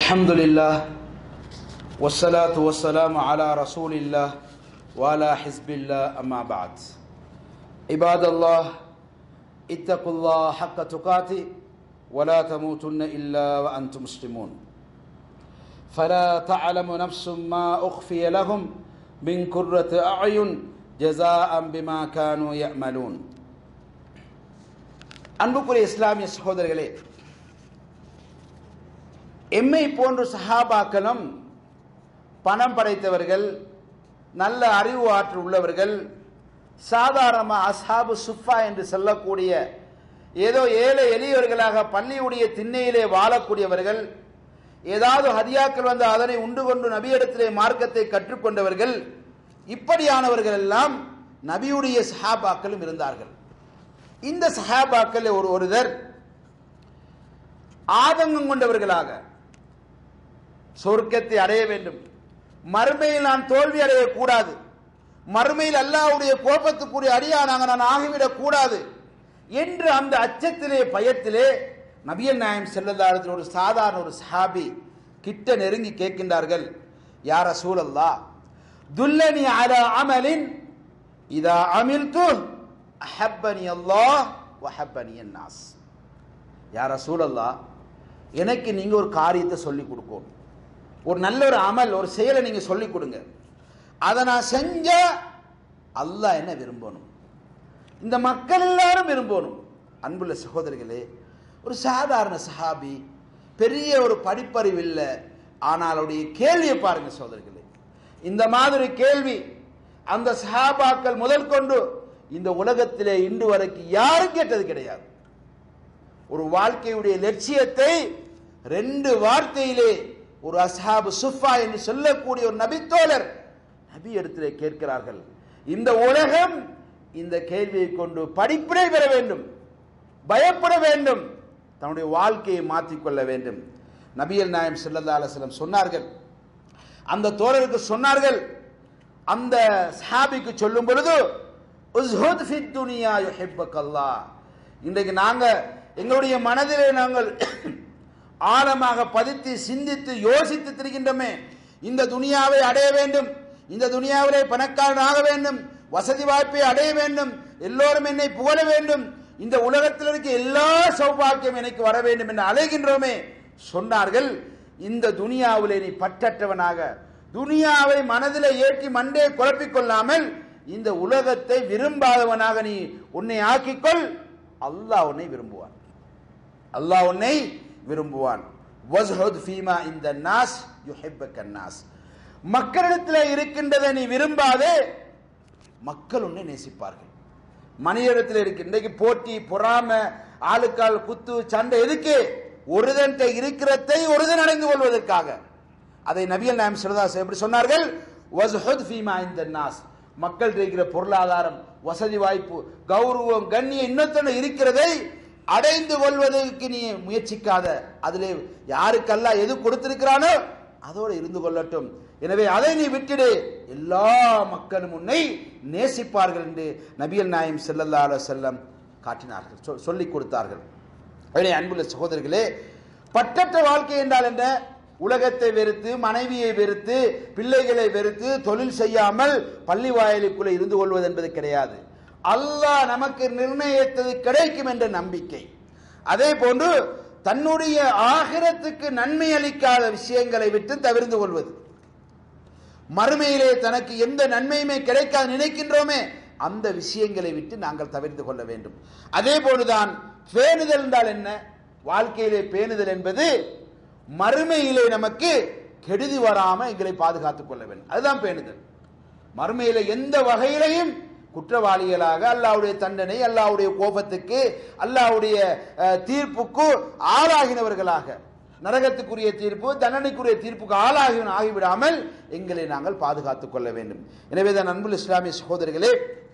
الحمد لله والصلاة والسلام على رسول الله وعلى حزب الله أما بعد عباد الله اتقوا الله حق تقاته ولا تموتن إلا وأنتم مسلمون فلا تعلم نفس ما أخفي لهم من كرة أعين جزاء بما كانوا يعملون அன்புக்குரிய இஸ்லாமிய சகோதரர்களே எம்மை போன்ற சஹாபாக்களும் பணம் படைத்தவர்கள் நல்ல அறிவு ஆற்றல் உள்ளவர்கள் சாதாரணமாக அஸ்ஹாபு சுஃபா என்று சொல்லக்கூடிய ஏதோ ஏழை எளியவர்களாக பள்ளியுடைய திண்ணையிலே வாழக்கூடியவர்கள் ஏதாவது ஹதியாக்கள் வந்து அதனை உண்டு கொண்டு நபியிடத்திலே மார்க்கத்தை கற்றுக்கொண்டவர்கள் இப்படியானவர்கள் எல்லாம் நபியுடைய சஹாபாக்களும் இருந்தார்கள் இந்த சஹாபாக்கள் ஒரு ஒருவர் ஆதங்கம் கொண்டவர்களாக சொர்க்கத்தை அடைய வேண்டும் மறுமையில் நான் தோல்வி அடையக்கூடாது மறுமையில் அல்லாவுடைய கோபத்துக்குரிய அடியானாக நான் ஆகிவிடக் கூடாது என்று அந்த அச்சத்திலே பயத்திலே நபியல் நாயம் செல்லதாரத்தில் ஒரு சாதாரண ஒரு சஹாபி கிட்ட நெருங்கி கேட்கின்றார்கள் யார சூழல்லா துல்லனி அலா அமலின் இதா அமில்து அஹப்பனி அல்லாஹ் வஹப்பனி நாஸ் யார சூழல்லா எனக்கு நீங்க ஒரு காரியத்தை சொல்லி கொடுக்கணும் ஒரு நல்ல ஒரு அமல் ஒரு செயலை நீங்க சொல்லி கொடுங்க அதை நான் செஞ்சா அல்லாஹ் என்ன விரும்பணும் இந்த மக்கள் எல்லாரும் விரும்பணும் அன்புள்ள சகோதரிகளே ஒரு சாதாரண சஹாபி பெரிய ஒரு படிப்பறிவு இல்லை ஆனால் அவருடைய கேள்வியை பாருங்க சகோதரிகளே இந்த மாதிரி கேள்வி அந்த சஹாபாக்கள் முதல் கொண்டு இந்த உலகத்திலே இன்று வரைக்கும் யாரும் கேட்டது கிடையாது ஒரு வாழ்க்கையுடைய லட்சியத்தை ரெண்டு வார்த்தையிலே ஒரு அஸ்ஹாபு சுஃபா என்று சொல்லக்கூடிய ஒரு நபித்தோழர் நபி இடத்திலே கேட்கிறார்கள் இந்த உலகம் இந்த கேள்வியை கொண்டு படிப்பினை பெற வேண்டும் பயப்பட வேண்டும் தன்னுடைய வாழ்க்கையை மாற்றிக்கொள்ள வேண்டும் நபியல் நாயம் செல்லல்லா அலுவலம் சொன்னார்கள் அந்த தோழருக்கு சொன்னார்கள் அந்த சஹாபிக்கு சொல்லும் பொழுது உஸ்ஹுத் ஃபித் துனியா யுஹிப்பக்கல்லாஹ் இன்றைக்கு நாங்க எங்களுடைய மனதிலே நாங்கள் ஆழமாக பதித்து சிந்தித்து யோசித்து திரிகின்றோமே இந்த துனியாவை அடைய வேண்டும் இந்த துனியாவிலே பணக்காரன் ஆக வேண்டும் வசதி வாய்ப்பை அடைய வேண்டும் எல்லோரும் என்னை புகழ வேண்டும் இந்த உலகத்தில் இருக்க எல்லா சௌபாக்கியம் எனக்கு வர வேண்டும் என்று அழைகின்றோமே சொன்னார்கள் இந்த துனியாவிலே நீ பற்றற்றவனாக துனியாவை மனதில் ஏற்றி மண்டே குழப்பிக் கொள்ளாமல் இந்த உலகத்தை விரும்பாதவனாக நீ உன்னை ஆக்கிக்கொள் அல்லாஹ் உன்னை விரும்புவான் அல்லாஹ் உன்னை விரும்புவான் வஸ்ஹுத் ஃபீமா இந்த நாஸ் யுஹிப்பக நாஸ் மக்களிடத்தில் இருக்கின்றதை நீ விரும்பாதே மக்கள் உன்னை நேசிப்பார்கள் மனிதத்தில் இருக்கு இன்றைக்கு போட்டி பொறாம ஆளுக்கால் குத்து சண்டை எதுக்கு ஒருதன்ட்ட இருக்கிறதை ஒருதன் அடைந்து கொள்வதற்காக அதை நபியல் நாயம் சிறதாஸ் எப்படி சொன்னார்கள் வஸ்ஹுத் ஃபீமா இந்த நாஸ் மக்கள் இருக்கிற பொருளாதாரம் வசதி வாய்ப்பு கௌரவம் கண்ணியம் இன்னொத்தன இருக்கிறதை அடைந்து கொள்வதற்கு நீ முயற்சிக்காத அதிலே யாருக்கெல்லாம் எது கொடுத்திருக்கிறானோ அதோடு இருந்து கொள்ளட்டும் எனவே அதை நீ விட்டுடு எல்லா மக்களும் உன்னை நேசிப்பார்கள் என்று நபியல் நாயம் செல்லல்லா செல்லம் காட்டினார்கள் சொல்லிக் கொடுத்தார்கள் எனவே அன்புள்ள சகோதரர்களே பட்டற்ற வாழ்க்கை என்றால் என்ன உலகத்தை வெறுத்து மனைவியை வெறுத்து பிள்ளைகளை வெறுத்து தொழில் செய்யாமல் பள்ளி வாயிலுக்குள்ளே இருந்து கொள்வது என்பது கிடையாது அல்லாஹ் நமக்கு நிர்ணயித்தது கிடைக்கும் என்ற நம்பிக்கை அதே போன்று தன்னுடைய ஆகிரத்துக்கு நன்மை அளிக்காத விஷயங்களை விட்டு தவிர்த்து கொள்வது மறுமையிலே தனக்கு எந்த நன்மையுமே கிடைக்காது நினைக்கின்றோமே அந்த விஷயங்களை விட்டு நாங்கள் தவிர்த்து கொள்ள வேண்டும் அதே போலதான் பேணுதல் என்றால் என்ன வாழ்க்கையிலே பேணுதல் என்பது மறுமையிலே நமக்கு கெடுதி வராம எங்களை பாதுகாத்துக் கொள்ள வேண்டும் அதுதான் பேணுதல் மறுமையில எந்த வகையிலையும் குற்றவாளிகளாக அல்லாவுடைய தண்டனை அல்லாவுடைய கோபத்துக்கு அல்லாவுடைய தீர்ப்புக்கு ஆளாகினவர்களாக நரகத்துக்குரிய தீர்ப்பு தண்டனைக்குரிய தீர்ப்புக்கு ஆளாகி ஆகிவிடாமல் எங்களை நாங்கள் பாதுகாத்துக் கொள்ள வேண்டும் எனவே தான் அன்புல் இஸ்லாமிய சகோதரர்களே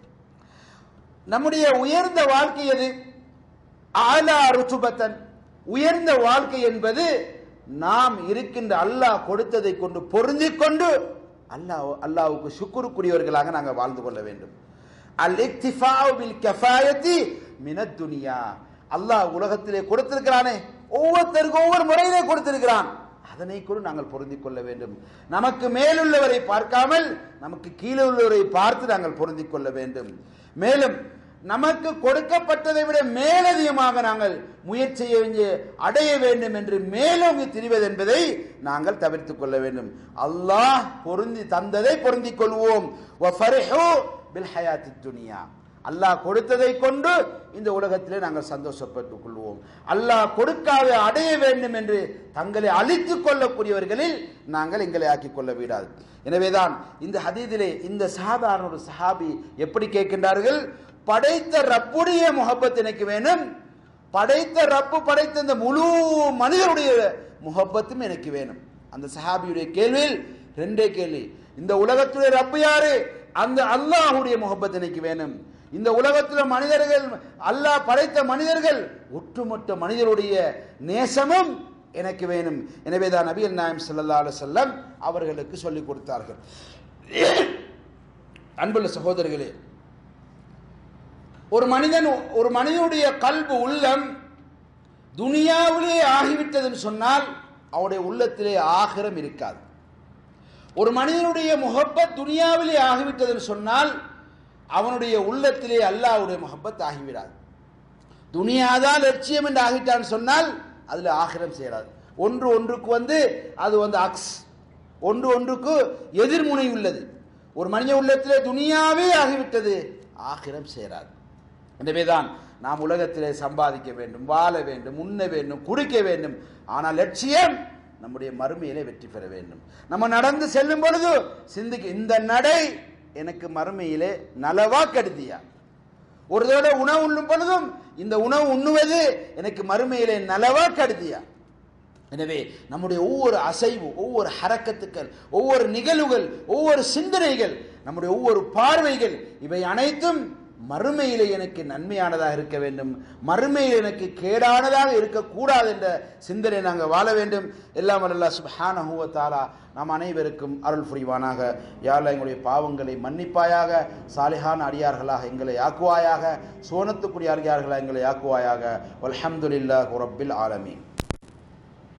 நம்முடைய உயர்ந்த வாழ்க்கை எது ஆலா ருச்சுபத்தன் உயர்ந்த வாழ்க்கை என்பது நாம் இருக்கின்ற அல்லாஹ் கொடுத்ததை கொண்டு பொருந்திக் கொண்டு அல்லாஹ் அல்லாவுக்கு சுக்குருக்குரியவர்களாக நாங்கள் வாழ்ந்து கொள்ள வேண்டும் அல் இக்திஃபாவில் கஃபாயத்தி மினத் துனியா அல்லாஹ் உலகத்திலே கொடுத்திருக்கிறானே ஒவ்வொருத்தருக்கும் ஒவ்வொரு முறையிலே கொடுத்திருக்கிறான் அதனை கூட நாங்கள் பொருந்திக் கொள்ள வேண்டும் நமக்கு மேலுள்ளவரை பார்க்காமல் நமக்கு கீழே உள்ளவரை பார்த்து நாங்கள் பொருந்திக் கொள்ள வேண்டும் மேலும் நமக்கு கொடுக்கப்பட்டதை விட மேலதிகமாக நாங்கள் முயற்சி செய்ய வேண்டிய அடைய வேண்டும் என்று மேலோங்கி திரிவது என்பதை நாங்கள் தவிர்த்துக் கொள்ள வேண்டும் அல்லாஹ் பொருந்தி தந்ததை பொருந்திக் கொள்வோம் வஃபரிஹு பில் ஹயாத்தித் துனியா அல்லாஹ் கொடுத்ததை கொண்டு இந்த உலகத்திலே நாங்கள் சந்தோஷப்பட்டுக் கொள்வோம் அல்லாஹ் கொடுக்காத அடைய வேண்டும் என்று தங்களை அழித்துக் கொள்ளக்கூடியவர்களில் நாங்கள் எங்களை ஆக்கிக் கொள்ள விடாது எனவேதான் இந்த ஹதீதிலே இந்த சாதாரண ஒரு சஹாபி எப்படி கேட்கின்றார்கள் படைத்த ரப்புடைய முகப்பத் எனக்கு வேணும் படைத்த ரப்பு படைத்த இந்த முழு மனிதருடைய முகப்பத்தும் எனக்கு வேணும் அந்த சஹாபியுடைய கேள்வியில் ரெண்டே கேள்வி இந்த உலகத்துடைய ரப்பு யாரு அந்த அல்லாஹுடைய முகப்பத் எனக்கு வேணும் இந்த உலகத்தில் மனிதர்கள் அல்லாஹ் படைத்த மனிதர்கள் ஒட்டுமொத்த மனிதருடைய நேசமும் எனக்கு வேணும் எனவே தான் நபிகள் நாயம் ஸல்லல்லாஹு அலைஹி வஸல்லம் அவர்களுக்கு சொல்லிக் கொடுத்தார்கள் அன்புள்ள சகோதரர்களே ஒரு மனிதன் ஒரு மனிதனுடைய கல்பு உள்ளம் துனியாவிலே ஆகிவிட்டதுன்னு சொன்னால் அவனுடைய உள்ளத்திலே ஆகிரம் இருக்காது ஒரு மனிதனுடைய முகப்பத் துனியாவிலே ஆகிவிட்டதுன்னு சொன்னால் அவனுடைய உள்ளத்திலே அல்லாஹ்வுடைய முகப்பத் ஆகிவிடாது துனியாதான் லட்சியம் என்று ஆகிட்டான்னு சொன்னால் அதுல ஆகிரம் சேராது ஒன்று ஒன்றுக்கு வந்து அது வந்து அக்ஸ் ஒன்று ஒன்றுக்கு எதிர்முனை உள்ளது ஒரு மனித உள்ளத்திலே துனியாவே ஆகிவிட்டது ஆகிரம் சேராது எனவேதான் நாம் உலகத்திலே சம்பாதிக்க வேண்டும் வாழ வேண்டும் உண்ண வேண்டும் குடிக்க வேண்டும் ஆனால் லட்சியம் நம்முடைய மறுமையிலே வெற்றி பெற வேண்டும் நம்ம நடந்து செல்லும் பொழுது சிந்திக்க இந்த நடை எனக்கு மறுமையிலே நலவா கருதியா ஒரு தடவை உணவு உண்ணும் பொழுதும் இந்த உணவு உண்ணுவது எனக்கு மறுமையிலே நலவா கருதியா எனவே நம்முடைய ஒவ்வொரு அசைவு ஒவ்வொரு ஹரக்கத்துக்கள் ஒவ்வொரு நிகழ்வுகள் ஒவ்வொரு சிந்தனைகள் நம்முடைய ஒவ்வொரு பார்வைகள் இவை அனைத்தும் மறுமையிலே எனக்கு நன்மையானதாக இருக்க வேண்டும் மறுமையில் எனக்கு கேடானதாக இருக்கக்கூடாது என்ற சிந்தனை நாங்கள் வாழ வேண்டும் எல்லாம் அல்லா சுப்ஹானஹு வ தஆலா நாம் அனைவருக்கும் அருள் புரிவானாக யாழ்லா எங்களுடைய பாவங்களை மன்னிப்பாயாக சாலிஹான அடியார்களாக எங்களை ஆக்குவாயாக சோனத்துக்குரிய அடியார்களாக எங்களை ஆக்குவாயாக வல்ஹம்துலில்லாஹி ரப்பில் ஆலமீன்